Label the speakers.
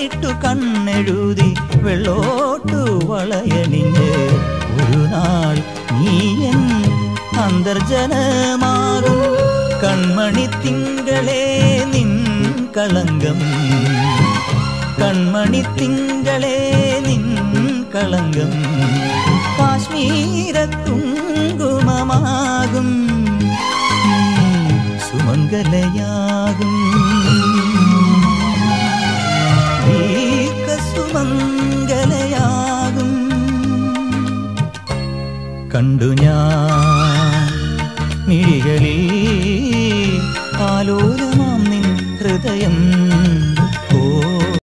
Speaker 1: കണ്ണീട്ടു കണ്ണെഴുതി വെള്ളോട്ടു വളയണിഞ്ഞ് ഒരു നാൾ നീയൻ അന്തർജനമാകും കൺമണി തിങ്കളെ നിൻ കളങ്കം കൺമണി തിങ്കളെ നിൻ കളങ്കം കാശ്മീര കുങ്കുമമാകും നീ സുമംഗലയാകും ദീർഘ സുമംഗലയാകും കണ്ടു ഞാൻ മിഴികളിൽ ആലോലമാം നിൻ ഹൃദയം